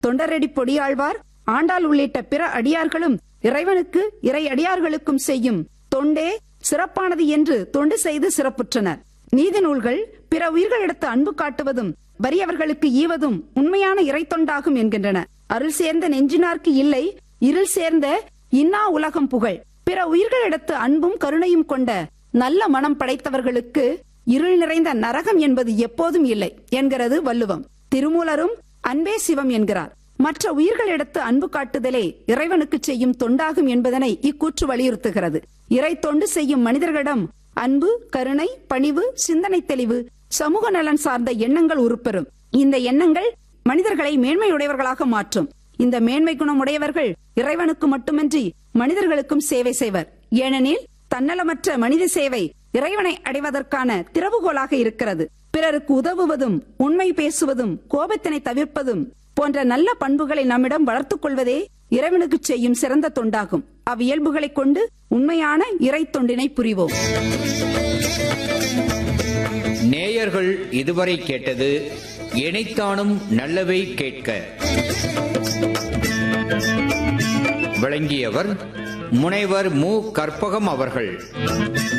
தொண்டரடி பொடியாழ்வார் ஆண்டாள் உள்ளிட்ட பிற அடியார்களும் இறைவனுக்கு இறை அடியார்களுக்கும் செய்யும் தொண்டே சிறப்பானது என்று தொண்டு செய்து சிறப்புற்றனர் நீதி நூல்கள் பிற உயிர்களிடத்து அன்பு காட்டுவதும் வறியவர்களுக்கு ஈவதும் உண்மையான இறை தொண்டாகும் என்கின்றன அருள் சேர்ந்த நெஞ்சினார்க்கு இல்லை இருள் சேர்ந்த இன்னா உலகம் புகழ் பிற உயிர்களிடத்து அன்பும் கருணையும் கொண்ட நல்ல மனம் படைத்தவர்களுக்கு இருள் நிறைந்த நரகம் என்பது எப்போதும் இல்லை என்கிறது வள்ளுவம் திருமூலரும் அன்பே சிவம் என்கிறார் மற்ற உயிர்களிடத்து அன்பு காட்டுதலே இறைவனுக்கு செய்யும் தொண்டாகும் என்பதனை இக்கூற்று வலியுறுத்துகிறது இறை தொண்டு செய்யும் மனிதர்களிடம் அன்பு கருணை பணிவு சிந்தனை தெளிவு சமூக நலன் சார்ந்த எண்ணங்கள் உருப்பெறும் இந்த எண்ணங்கள் மனிதர்களை மேன்மையுடையவர்களாக மாற்றும் இந்த மேன்மை குணம் உடையவர்கள் இறைவனுக்கு மட்டுமின்றி மனிதர்களுக்கும் சேவை செய்வர் ஏனெனில் தன்னலமற்ற மனித சேவை இறைவனை அடைவதற்கான திறவுகோலாக இருக்கிறது பிறருக்கு உதவுவதும் உண்மை பேசுவதும் கோபத்தினை தவிர்ப்பதும் போன்ற நல்ல பண்புகளை நம்மிடம் வளர்த்துக் கொள்வதே இறைவனுக்கு செய்யும் சிறந்த தொண்டாகும் அவ்வியல்புகளைக் கொண்டு உண்மையான இறை தொண்டினை புரிவோம் நேயர்கள் இதுவரை கேட்டது இணைத்தானும் நல்லவை கேட்க விளங்கியவர் முனைவர் மு கற்பகம் அவர்கள்